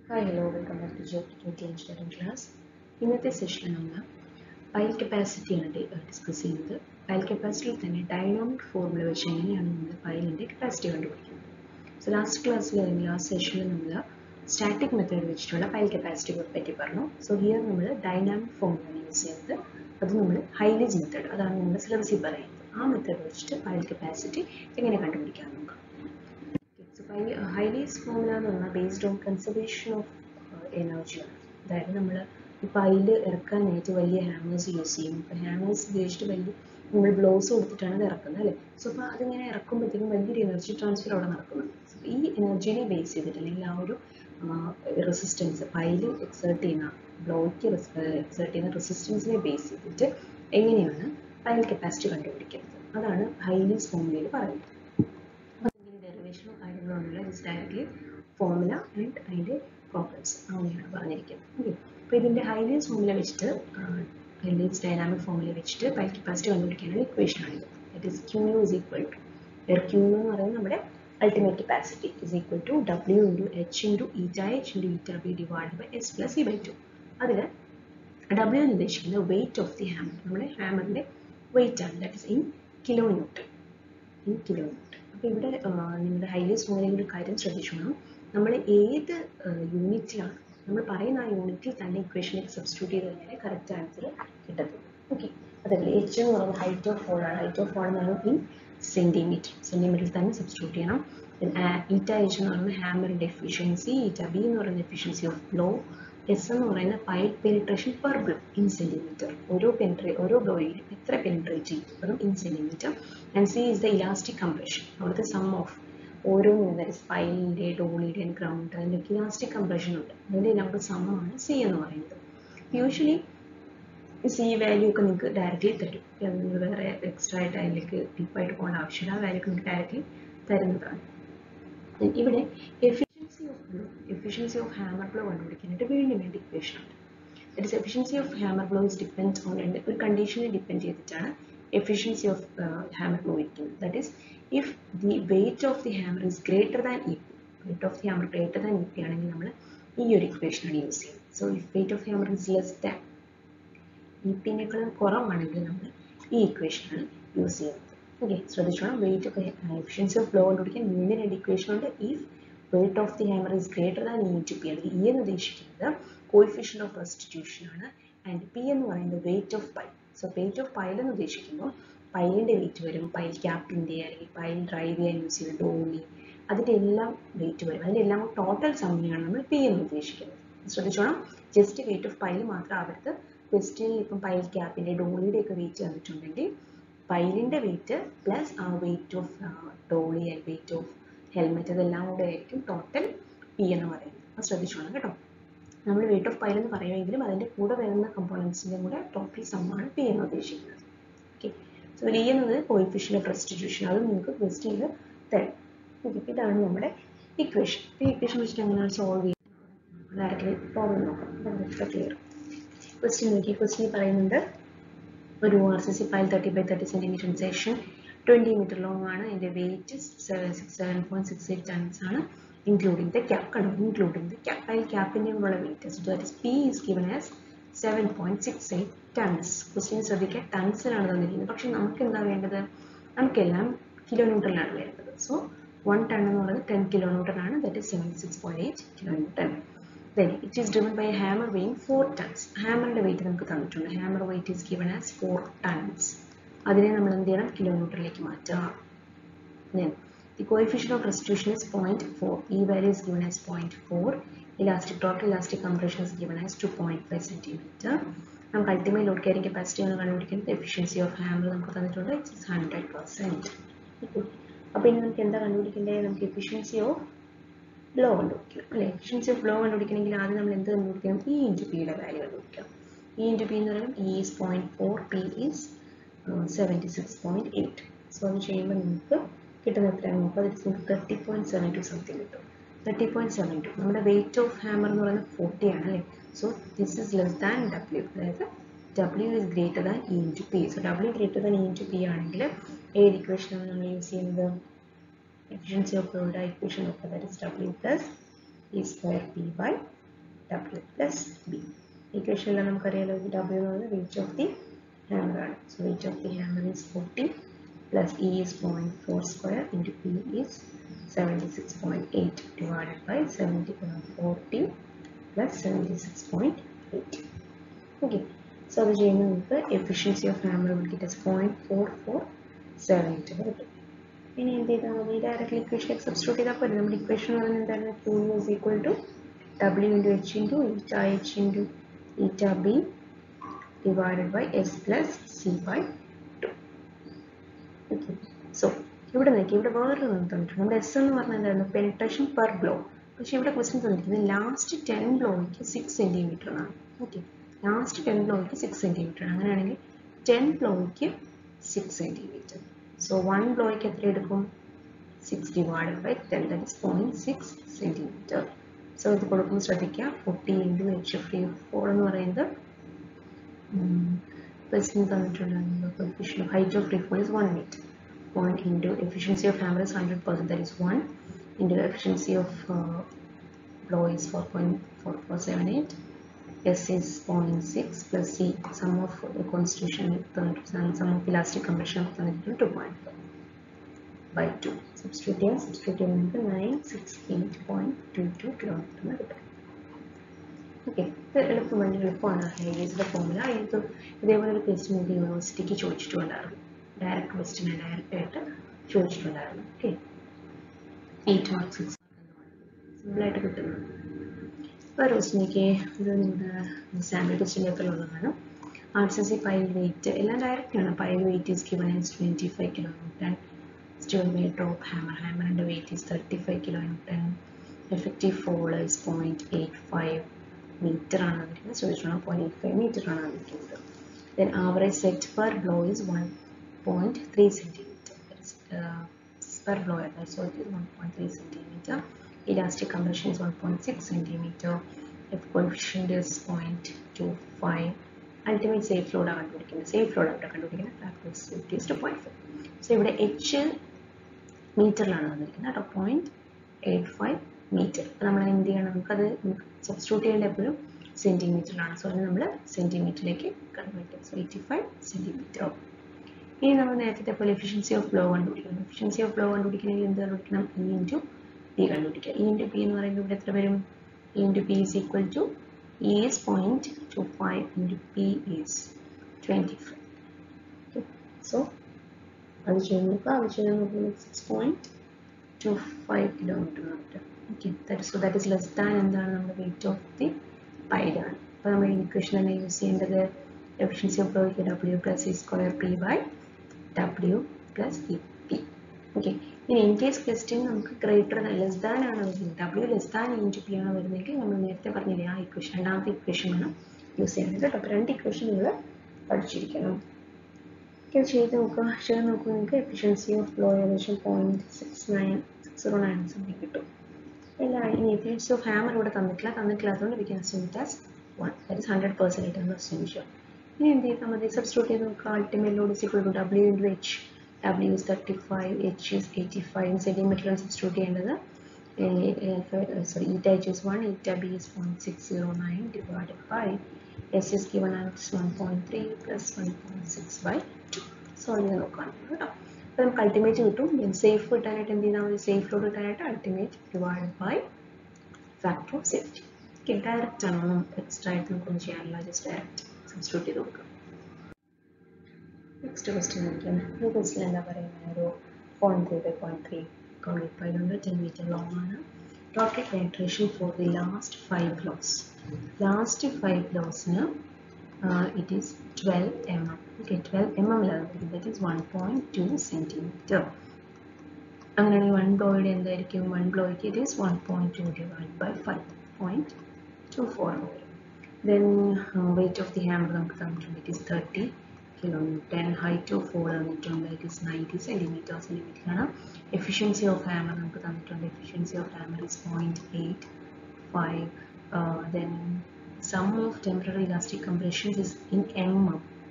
Hi hello welcome back to job technical engineering class ഇന്നത്തെ സെഷനിൽ നമ്മൾ പൈൽ കപ്പാസിറ്റിയാണ് ഡിസ്കസ് ചെയ്യുന്നത് പൈൽ കപ്പാസിറ്റിയിൽ തന്നെ ഡൈനാമിക് ഫോർമുല വെച്ച് എങ്ങനെയാണ് നമ്മൾ പൈലിൻ്റെ കപ്പാസിറ്റി കണ്ടുപിടിക്കുന്നത് സോ ലാസ്റ്റ് ക്ലാസ്സിൽ അല്ലെങ്കിൽ ലാസ്റ്റ് സെഷനിൽ നമ്മൾ സ്റ്റാറ്റിക് മെത്തേഡ് വെച്ചിട്ടുള്ള പൈൽ കപ്പാസിറ്റിയെ പറ്റി പറഞ്ഞു സോ ഹിയർ നമ്മൾ ഡൈനാമിക് ഫോർമുല യൂസ് ചെയ്യുന്നത് അത് നമ്മൾ ഹൈലേജ് മെത്തേഡ് അതാണ് നമ്മുടെ സിലബസിൽ പറയുന്നത് ആ മെത്തേഡ് വെച്ചിട്ട് പൈൽ കപ്പാസിറ്റി എങ്ങനെ കണ്ടുപിടിക്കാൻ നോക്കാം ഹൈലീസ് ഫോർമുല എന്ന് പറഞ്ഞാൽ ബേസ്ഡ് ഓൺ കൺസർവേഷൻ ഓഫ് എനർജിയാണ് അതായത് നമ്മൾ ഈ പൈല് ഇറക്കാനായിട്ട് വലിയ ഹാമേഴ്സ് യൂസ് ചെയ്യും ഇപ്പം ഹാമേഴ്സ് ഉപയോഗിച്ചിട്ട് വലിയ നമ്മൾ ബ്ലോസ് കൊടുത്തിട്ടാണ് അത് ഇറക്കുന്നത് അല്ലേ സോ അപ്പോൾ അതിങ്ങനെ ഇറക്കുമ്പോഴത്തേക്കും വലിയൊരു എനർജി ട്രാൻസ്ഫർ അവിടെ നടക്കുന്നുണ്ട് സോ ഈ എനർജീനെ ബേസ് ചെയ്തിട്ട് അല്ലെങ്കിൽ ആ ഒരു റെസിസ്റ്റൻസ് പൈല് എക്സേർട്ട് ചെയ്യുന്ന ബ്ലോയ്ക്ക് എക്സേർട്ട് ചെയ്യുന്ന റെസിസ്റ്റൻസിനെ ബേസ് ചെയ്തിട്ട് എങ്ങനെയാണ് പൈൽ കപ്പാസിറ്റി കണ്ടുപിടിക്കുന്നത് അതാണ് ഹൈലീസ് ഫോർമുലയിൽ പറയുന്നത് ഡെറിവേഷനോ കാര്യങ്ങളോ ഒന്നുമില്ല ജസ്റ്റ് ഡയറക്റ്റ്ലി ഫോർമുല ആൻഡ് അതിൻ്റെ പ്രോബ്ലംസ് അങ്ങനെയാണ് പറഞ്ഞിരിക്കുന്നത് ഓക്കെ അപ്പോൾ ഇതിൻ്റെ ഹൈലൈസ് ഫോർമുല വെച്ചിട്ട് ഹൈലൈസ് ഡൈനാമിക് ഫോർമുല വെച്ചിട്ട് പൈൽ കപ്പാസിറ്റി കണ്ടുപിടിക്കാനുള്ള ഇക്വേഷനാണിത് that is Q U is equal to where Q U എന്ന് പറയുന്നത് നമ്മുടെ ultimate capacity is equal to W into H into eta H into eta B divide by S plus E by two അതിൽ W എന്ന് ഉദ്ദേശിക്കുന്നത് weight of the hammer നമ്മുടെ ഹാമറിൻ്റെ wait ആണ് that is in kilo newton in kilo newton അപ്പോൾ ഇവിടെ നിങ്ങളുടെ ഹൈലൈസ് ഫോർമുലയിൽ ഒരു കാര്യം ശ്രദ്ധിച്ചോണം നമ്മൾ ഏത് യൂണിറ്റിലാണ് നമ്മൾ പറയുന്ന ആ യൂണിറ്റിൽ തന്നെ ഇക്വേഷനിലേക്ക് സബ്സ്റ്റിറ്റ്യൂട്ട് ചെയ്ത് കഴിഞ്ഞാൽ കറക്റ്റ് ആൻസർ കിട്ടത്തുള്ളൂ ഓക്കെ അതല്ലേ എച്ച് എന്ന് പറയുന്നത് ഹൈറ്റ് ഓഫ് ഫോൾ ആണ് ഹൈറ്റ് ഓഫ് ഫോൾ എന്ന് പറയുന്നത് ഇൻ സെൻറ്റിമീറ്റർ സെൻറ്റിമീറ്ററിൽ തന്നെ സബ്സ്റ്റിറ്റ്യൂട്ട് ചെയ്യണം ഈറ്റ എച്ച് എന്ന് പറയുന്നത് ഹാമറിൻ്റെ എഫിഷ്യൻസി ഈറ്റ ബി എന്ന് പറയുന്ന എഫിഷ്യൻസി ഓഫ് ബ്ലോ എസ് എന്ന് പറയുന്ന pile penetration per blow in centimetre ഓരോ പെനിട്രേ ഓരോ ബ്ലോയിലും എത്ര പെനിട്രേറ്റ് ചെയ്യും അതും in centimetre and C is the elastic compression അവിടുത്തെ സം ഓഫ് ഓരോന്നിനും ദാറ്റ് സ്പൈലിൻ്റെ ഡോളിയുടെ ഗ്രൗണ്ട് അതിൻ്റെ ഇലാസ്റ്റിക് കംപ്രഷൻ ഉണ്ട് അതിൻ്റെ എല്ലാം കൂടെ സമമാണ് സി എന്ന് പറയുന്നത് യൂഷ്വലി സി വാല്യൂ ഒക്കെ നിങ്ങൾക്ക് ഡയറക്റ്റ്ലി തരും നിങ്ങൾ വേറെ എക്സ്ട്രാ ആയിട്ട് അതിലേക്ക് ഡീപ്പായിട്ട് പോകേണ്ട ആവശ്യമില്ല ആ വാല്യൂ ഒക്കെ നിങ്ങൾക്ക് ഡയറക്റ്റ്ലി തരുന്നതാണ് ഇവിടെ efficiency of blow efficiency of hammer blow കണ്ടുപിടിക്കാനായിട്ട് വീണ്ടും വേണ്ടി ഇക്വേഷൻ ഉണ്ട് that is efficiency of hammer blow is depend on രണ്ട് ഒരു കണ്ടീഷനെ ഡിപ്പെൻഡ് ചെയ്തിട്ടാണ് എഫിഷ്യൻസി ഓഫ് ഹാമർ ബ്ലോ ഇരിക്കുന്നത് that is if the weight of the hammer is greater than E P weight of the hammer greater than E P ആണെങ്കിൽ നമ്മൾ ഈ ഒരു ഇക്വേഷനാണ് യൂസ് ചെയ്യുന്നത് so if weight of the hammer is less than E പിന്നേക്കാളും കുറവാണെങ്കിൽ നമ്മൾ ഈ ഇക്വേഷനാണ് യൂസ് ചെയ്യുന്നത് ഓക്കെ ശ്രദ്ധിച്ചോണം വെയിറ്റ് ഒക്കെ എഫിഷ്യൻസി ഓഫ് ഫ്ലോ കണ്ടുപിടിക്കാൻ വീണ്ടും രണ്ട് ഇക്വേഷൻ ഉണ്ട് if weight of the hammer is greater than E to P അല്ലെങ്കിൽ ഇ എന്ന് ഉദ്ദേശിക്കുന്നത് കോയിഫിഷ്യൻ ഓഫ് റെസ്റ്റിറ്റ്യൂഷൻ ആണ് ആൻഡ് പി എന്ന് പറയുന്നത് weight of pile so weight of pile എന്ന് ഉദ്ദേശിക്കുമ്പോൾ പൈലിൻ്റെ വെയിറ്റ് വരും പൈൽ ക്യാപ്പിൻ്റെ അല്ലെങ്കിൽ പൈൽ ഡ്രൈവ് ചെയ്യാൻ യൂസ് ചെയ്യുന്ന ഡോളി അതിൻ്റെ എല്ലാം വെയിറ്റ് വരും അതിൻ്റെ എല്ലാം ടോട്ടൽ സമ്മിയാണ് നമ്മൾ പി എന്ന് ഉദ്ദേശിക്കുന്നത് ശ്രദ്ധിച്ചോണം ജസ്റ്റ് വെയിറ്റ് ഓഫ് പൈൽ മാത്രം ആവരുത് ക്വസ്റ്റ്യനിൽ ഇപ്പം പൈൽ ക്യാപ്പിൻ്റെ ഡോളിയുടെ ഒക്കെ വെയിറ്റ് തന്നിട്ടുണ്ടെങ്കിൽ പൈലിൻ്റെ വെയിറ്റ് പ്ലസ് ആ weight of dolly and weight of helmet അതെല്ലാം കൂടെ ആയിരിക്കും ടോട്ടൽ പി എന്ന് പറയുന്നത് അത് ശ്രദ്ധിച്ചോണം കേട്ടോ നമ്മൾ വെയിറ്റ് ഓഫ് പൈൽ എന്ന് പറയുമെങ്കിലും അതിൻ്റെ കൂടെ വരുന്ന കമ്പോണൻസിൻ്റെ കൂടെ ടോട്ടൽ സമ്മാണ് പി എന്ന് ഉദ്ദേശിക്കുന്നത് ഓക്കെ സോ ഇ എന്നത് കോയിഫിഷ്യൻ ഓഫ് റെസ്റ്റിറ്റ്യൂഷൻ അത് നിങ്ങൾക്ക് ക്വസ്റ്റ്യനിൽ തരും ഓക്കെ ഇതാണ് നമ്മുടെ ഇക്വേഷൻ ഈ ഇക്വേഷൻ വെച്ചിട്ട് എങ്ങനെയാണ് സോൾവ് ചെയ്യുന്നത് ഡയറക്റ്റ്ലി പ്രോബ്ലം നോക്കാം അതാണ് ക്ലിയർ ക്വസ്റ്റ്യൻ നോക്കി ക്വസ്റ്റ്യൻ പറയുന്നുണ്ട് ഒരു R C C pile thirty by thirty centimetre section twenty metre long ആണ് അതിൻ്റെ weight six seven point six eight tons ആണ് ഇൻക്ലൂഡിംഗ് ദ ക്യാപ് കണ്ടോ ഇൻക്ലൂഡിംഗ് ദ ക്യാപ് പൈൽ ക്യാപ്പിൻ്റെ ഉള്ള weight so that is P is given as seven point six eight tons question ശ്രദ്ധിക്കുക ടൺസിലാണ് തന്നിരിക്കുന്നത് പക്ഷെ നമുക്ക് എന്താ വേണ്ടത് നമുക്കെല്ലാം കിലോ ന്യൂട്ടറിലാണ് വേണ്ടത് സോ വൺ ടൺ എന്ന് പറയുന്നത് ടെൻ കിലോ ന്യൂട്ടൺ ആണ് that is seventy six point eight kilo newton then it is driven by a hammer weighing 4 tons ഹാമറിന്റെ വെയിറ്റ് നമുക്ക് തന്നിട്ടുണ്ട് hammer weight is given as 4 tons അതിനെ നമ്മൾ എന്ത് ചെയ്യണം കിലോമീറ്ററിലേക്ക് മാറ്റാം then the coefficient of restitution is 0.4 e value is given as 0.4 elastic total elastic compression is given as 2.5 centimeter നമുക്ക് ultimate load carrying capacity ആണ് കണ്ടുപിടിക്കുന്നത് എഫിഷ്യൻസി ഓഫ് ഹാമർ നമുക്ക് തന്നിട്ടുണ്ട് ഇറ്റ്സ് ഹൺഡ്രഡ് പെർസെൻറ്റ് അപ്പോൾ ഇനി നമുക്ക് എന്താ കണ്ടുപിടിക്കേണ്ടത് നമുക്ക് എഫിഷ്യൻസി ഓഫ് ബ്ലോ കണ്ടുപിടിക്കണം അല്ലേ എഫിഷ്യൻസി ഓഫ് ബ്ലോ കണ്ടുപിടിക്കണമെങ്കിൽ ആദ്യം നമ്മൾ എന്ത് കണ്ടുപിടിക്കണം ഇ ഇൻറ്റു പിയുടെ വാല്യൂ കണ്ടുപിടിക്കണം ഇ ഇൻറ്റു പി എന്ന് പറയുമ്പോൾ E is point four P is seventy six point eight so അത് ചെയ്യുമ്പോൾ നമുക്ക് കിട്ടുന്ന എത്രയാണ് നോക്കുക അത് നമുക്ക് thirty point seven two something കിട്ടും തേർട്ടി പോയിൻറ്റ് സെവൻ ടു നമ്മുടെ വെയിറ്റ് ഓഫ് ഹാമർ എന്ന് പറയുന്നത് ഫോർട്ടി ആണ് അല്ലേ so this is less than W അതായത് W is greater than E into P so W greater than E into P ആണെങ്കിൽ ഏത് ഇക്വേഷനാണ് നമ്മൾ യൂസ് ചെയ്യുന്നത് efficiency of fluid equation of that is W plus E square P by W plus B ഇക്വേഷനിൽ നമുക്കറിയാലോ W എന്ന് പറയുന്നത് weight of the hammer ആണ് so weight of the hammer is forty plus E is point four square into P is seventy six point eight divided by seventy forty plus seventy six point eight okay so അത് ചെയ്യുമ്പോൾ നമുക്ക് efficiency of hammer will get as point four four seven eight കിട്ടും ഇനി എന്ത് ചെയ്താൽ മതി directly ഇക്വേഷനിലേക്ക് substitute ചെയ്താൽ പോരെ നമ്മുടെ ഇക്വേഷൻ എന്ന് പറയുന്നത് എന്തായിരുന്നു Q is equal to W into H into eta H into eta B divided by S plus C by two okay so ഇവിടെ നോക്കി ഇവിടെ വേറൊരു തന്നിട്ടുണ്ട് നമ്മുടെ എസ് എന്ന് പറഞ്ഞാൽ എന്തായിരുന്നു പെനിട്രേഷൻ പെർ ബ്ലോ പക്ഷേ ഇവിടെ ക്വസ്റ്റ്യൻ തന്നിരിക്കുന്നത് ലാസ്റ്റ് ടെൻ ബ്ലോയ്ക്ക് സിക്സ് സെൻറ്റിമീറ്റർ ആണ് ഓക്കെ ലാസ്റ്റ് ടെൻ ബ്ലോയ്ക്ക് സിക്സ് സെൻറ്റിമീറ്റർ ആണ് അങ്ങനെയാണെങ്കിൽ ടെൻ ബ്ലോയ്ക്ക് സിക്സ് സെൻറ്റിമീറ്റർ സോ വൺ ബ്ലോയ്ക്ക് എത്ര എടുക്കും six divided by ten that is point six centimetre so ഇത് കൊടുക്കുമ്പോൾ ശ്രദ്ധിക്കുക forty into H free fall എന്ന് പറയുന്നത് ക്വസ്റ്റ്യൻ തന്നിട്ടുണ്ടായിരുന്നു coefficient height of free fall is one metre point into efficiency of hammer is 100% that is 1 into the efficiency of uh, blow is 4.4478 s is 0.6 plus c sum of the constitution and sum of elastic compression of the 2.5 by 2 substitute here substitute here നമുക്ക് 968.22 kilometre എന്ന് കിട്ടും okay ഇത് എളുപ്പം വളരെ എളുപ്പമാണ് ഹൈഗേസിൻ്റെ formula ഇത് ഇതേപോലെ ഒരു ക്വസ്റ്റ്യൻ നമുക്ക് യൂണിവേഴ്സിറ്റിക്ക് ചോദിച്ചിട്ടുണ്ടായിരുന്നു ഡയറക്റ്റ് ക്വസ്റ്റ്യൻ ഡയറക്റ്റ് ആയിട്ട് ചോദിച്ചിട്ടുണ്ടായിരുന്നു ഓക്കെ എയ്റ്റ് മാർക്ക് സിക്സ് സിമ്പിളായിട്ട് കിട്ടുന്നത് വേറെ ക്വസ്റ്റിനേക്ക് ഇത് നമ്മുടെ സാമ്പിൾ ടെസ്റ്റിൻ്റെ ഒക്കെ ഉള്ളതാണ് R C C pile weight എല്ലാം ഡയറക്റ്റ് ആണ് pile weight is given is twenty five kilo newton stone may drop hammer ഹാമറിൻ്റെ weight is thirty five kilo newton effective fall is point eight five metre ആണ് വന്നിരിക്കുന്നത് ചോദിച്ചോളാം point eight five metre ആണ് വന്നിരിക്കുന്നത് then average set per blow is one 0.3 centimeter. That is uh, per blow error. So it is 1.3 centimeter. Elastic compression is 1.6 centimeter. If coefficient is 0.25. Ultimate safe load ആണ് കണ്ടുപിടിക്കുന്നത് safe load അവിടെ കണ്ടുപിടിക്കുന്നത് practice safety is two point five so ഇവിടെ H മീറ്ററിലാണ് വന്നിരിക്കുന്നത് കേട്ടോ point eight five metre അപ്പോൾ നമ്മൾ എന്ത് ചെയ്യണം നമുക്കത് സബ്സ്റ്റിറ്റ്യൂട്ട് ചെയ്യേണ്ട എപ്പോഴും സെൻറ്റിമീറ്ററിലാണ് സോ അതിന് നമ്മൾ സെൻറ്റിമീറ്ററിലേക്ക് കൺവേർട്ട് ചെയ്യും സോ എയ്റ്റി ഫൈവ് സെൻറ്റിമീറ്റർ ഇനി നമ്മൾ നേരത്തെ പോലെ എഫിഷ്യൻസി ഓഫ് ഫ്ലോ കണ്ടുപിടിക്കണം എഫിഷ്യൻസി ഓഫ് ഫ്ലോ കണ്ടുപിടിക്കണമെങ്കിൽ എന്ത് കണ്ടുപിടിക്കണം ഇ ഇൻറ്റു പി കണ്ടുപിടിക്കുക ഇ ഇൻറ്റു പി എന്ന് പറയുമ്പോൾ ഇവിടെ എത്ര വരും E into P is equal to E is point two five into P is twenty five so അത് ചെയ്ത് നോക്കുക അത് ചെയ്ത് നോക്കുമ്പോൾ six point two five kilometre കിട്ടും okay that so that is less than എന്താണ് നമ്മുടെ വെയിറ്റ് ഓഫ് ദി പൈഡാണ് അപ്പോൾ നമ്മൾ ഇക്വേഷൻ തന്നെ യൂസ് ചെയ്യേണ്ടത് എഫിഷ്യൻസി ഓഫ് ഫ്ലോയ്ക്ക് W plus E square P by W plus E P okay ഇനി ഇൻ കേസ് ക്വസ്റ്റ്യൻ നമുക്ക് ഗ്രേറ്റർ ലെസ് ദാൻ ആണ് വരുന്നത് W less than into P ആണ് വരുന്നതെങ്കിൽ നമ്മൾ നേരത്തെ പറഞ്ഞില്ലേ ആ ഇക്വേഷൻ രണ്ടാമത്തെ ഇക്വേഷൻ വേണം യൂസ് ചെയ്യാൻ കേട്ടോ അപ്പോൾ രണ്ട് ഇക്വേഷൻ നിങ്ങൾ പഠിച്ചിരിക്കണം ഓക്കെ ചെയ്ത് നോക്കുക ചെയ്ത് നോക്കുക നിങ്ങൾക്ക് എഫിഷ്യൻസി ഓഫ് ഫ്ലോ ഏകദേശം point six nine six zero nine something കിട്ടും ഇല്ല ഇനി എഫിഷ്യൻസി ഓഫ് ഹാമർ ഇവിടെ തന്നിട്ടില്ല തന്നിട്ടില്ല അതുകൊണ്ട് we can assume it as one that is hundred percent എന്ന് അസ്യൂം ചെയ്യാം ഇനി എന്ത് ചെയ്താൽ മതി സബ്സ്റ്റിറ്റ്യൂട്ട് ചെയ്ത് നോക്കുക ultimate load is equal to W into H W is thirty five H is eighty five സെൻറ്റിമീറ്ററിലാണ് സബ്സ്റ്റിറ്റ്യൂട്ട് ചെയ്യേണ്ടത് sorry eta H is one eta B is point six zero nine divided by S is given as one point three plus one point six by to solve ചെയ്ത് നോക്കുകയാണെങ്കിൽ കേട്ടോ അപ്പോൾ നമുക്ക് ultimate കിട്ടും safe കിട്ടാനായിട്ട് എന്ത് ചെയ്താൽ മതി സേഫ് ലോഡ് കിട്ടാനായിട്ട് ultimate divide by factor of safety okay direct ആണ് ഒന്നും എക്സ്ട്രാ ആയിട്ട് നമുക്കൊന്നും ചെയ്യാനില്ല ജസ്റ്റ് ഡയറക്റ്റ് സബ്സ്റ്റിറ്റ്യൂട്ട് ചെയ്ത് കൊടുക്കാം നെക്സ്റ്റ് ക്വസ്റ്റ്യൻ നോക്കിയാണ് ഈ ക്വസ്റ്റ്യൻ എന്താ പറയുന്നത് ഒരു point three by point three concrete പൈലുണ്ട് ടെൻ മീറ്റർ ലോങ് ആണ് rocket penetration for the last five blows last five ബ്ലോസിന് it is twelve M M okay twelve M എമ്മിലാണ് that is one point two centimetre അങ്ങനെയാണെങ്കിൽ one ബ്ലോയുടെ എന്തായിരിക്കും one ബ്ലോയ്ക്ക് it is one point two divide by five point two four വരും then uh, weight of the hammer നമുക്ക് തന്നിട്ടുണ്ട് it is 30 kilonewton height of fall തന്നിട്ടുണ്ട് it is 90 centimeter centimeter ആണ് efficiency of hammer നമുക്ക് തന്നിട്ടുണ്ട് efficiency of hammer is 0.85 uh, then sum of temporary elastic compressions is in mm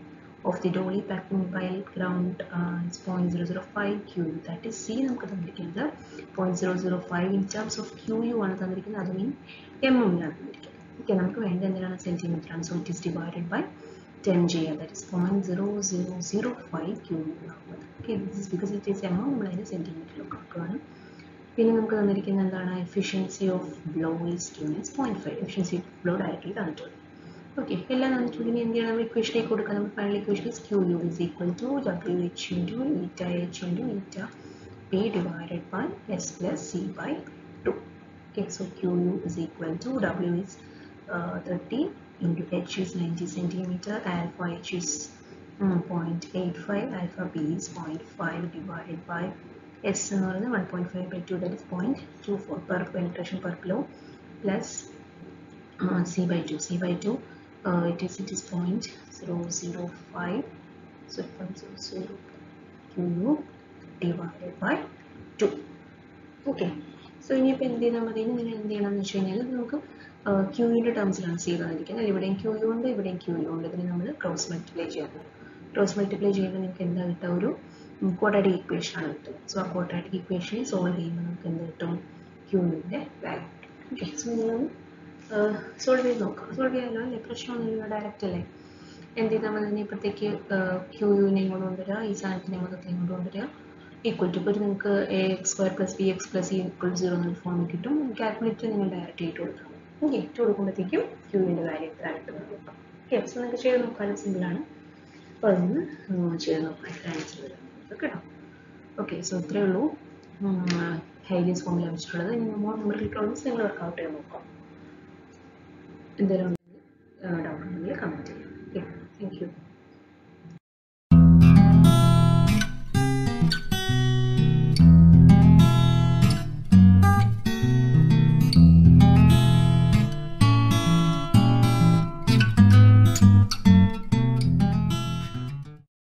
of the Dolly Pack mobile ground uh, is 0.005 QU. That is C നമുക്ക് തന്നിരിക്കുന്നത് 0.005 in terms of QU ആണ് തന്നിരിക്കുന്നത് അതും in M എമ്മിലാണ് തന്നിരിക്കുന്നത് okay നമുക്ക് വേണ്ട എന്തിനാണ് centimetre ആണ് so it is divided by ten ചെയ്യുക that is point zero zero zero five Q ആകുന്നത് okay this is because it is M നമ്മൾ അതിന് സെൻറ്റിമീറ്ററിൽ കൊടുക്കുകയാണ് പിന്നെ നമുക്ക് തന്നിരിക്കുന്ന എന്താണ് efficiency of blow is to means point five efficiency of blow directly തന്നിട്ടുണ്ട് ഓക്കെ എല്ലാം തന്നിട്ടുണ്ടെങ്കിൽ എന്ത് ചെയ്യണം നമ്മൾ ഇക്വേഷനിലേക്ക് കൊടുക്കുക നമ്മൾ final equation is Q U is equal to W H into eta H into eta P divided by S plus C by two okay so Q U is equal to W is thirty into h is 90 centimeter, alpha h is mm, 0.85, alpha b is 0.5 divided by s എന്ന് പറയുന്നത് 1.5 by 2 that is 0.24 per penetration per kilo plus uh, c by 2 c by 2 uh, it is it is 0.005 so 0.00 q divided by 2 okay so ഇനിയിപ്പോൾ എന്ത് ചെയ്താൽ മതി ഇനി നിങ്ങൾ എന്ത് ചെയ്യണമെന്ന് വെച്ച് കഴിഞ്ഞാൽ നമുക്ക് ക്യൂവിൻ്റെ ടേംസിലാണ് സി തന്നിരിക്കുന്നത് ഇവിടെയും ക്യൂ യു ഉണ്ട് ഇവിടെയും ക്യൂ യു ഉണ്ട് ഇതിന് നമ്മൾ ക്രോസ് മൾട്ടിപ്ലൈ ചെയ്യണം ക്രോസ് മൾട്ടിപ്ലൈ ചെയ്യുമ്പോൾ നിങ്ങൾക്ക് എന്താ കിട്ടുക ഒരു ക്വാഡ്രാറ്റിക് ഇക്വേഷൻ ആണ് കിട്ടുക സോ ആ ക്വാഡ്രാറ്റിക് ഇക്വേഷനെ സോൾവ് ചെയ്യുമ്പോൾ നമുക്ക് എന്ത് കിട്ടും ക്യൂവിൻ്റെ വാല്യൂ ഓക്കെ സോ നിങ്ങളൊന്ന് സോൾവ് ചെയ്ത് നോക്കാം സോൾവ് ചെയ്യാമല്ലോ അല്ലേ പ്രശ്നമൊന്നുമില്ല ഡയറക്റ്റ് അല്ലേ എന്ത് ചെയ്താൽ മതി ഇപ്പോഴത്തേക്ക് ക്യൂ യുവിനെ ഇങ്ങോട്ട് കൊണ്ടുവരിക ഈ സാധനത്തിനെ മൊത്തത്തിൽ ഇങ്ങോട്ട് കൊണ്ടുവരിക ഈക്വൽ ടു ഇപ്പോൾ നിങ്ങൾക്ക് A X square plus B X plus equal zero എന്നൊരു ഫോമിൽ കിട്ടും കാൽക്കുലേറ്റർ നിങ്ങൾ ഡയറക്റ്റ് ആയിട്ട് കൊടുക്കണം ഓക്കെ ഇട്ട് കൊടുക്കുമ്പോഴത്തേക്കും ക്യൂവിൻ്റെ വാല്യൂ എത്ര കിട്ടുന്നത് നോക്കാം ഓക്കെ സോ നിങ്ങൾക്ക് ചെയ്ത് നോക്കാനും സിമ്പിളാണ് അപ്പോൾ അതൊന്ന് ചെയ്ത് നോക്കാം എത്ര ആൻസർ വരും കേട്ടോ ഓക്കെ സോ ഇത്രയേ ഉള്ളൂ ഹൈലീസ് ഫോമിൽ ലഭിച്ചിട്ടുള്ളത് ഇനി മോർ നമ്പറിൽ പ്രോബ്ലംസ് നിങ്ങൾ വർക്കൗട്ട് ചെയ്ത് നോക്കാം എന്തെങ്കിലും ഡൗട്ട് ഉണ്ടെങ്കിൽ കമൻറ്റ് ചെയ്യാം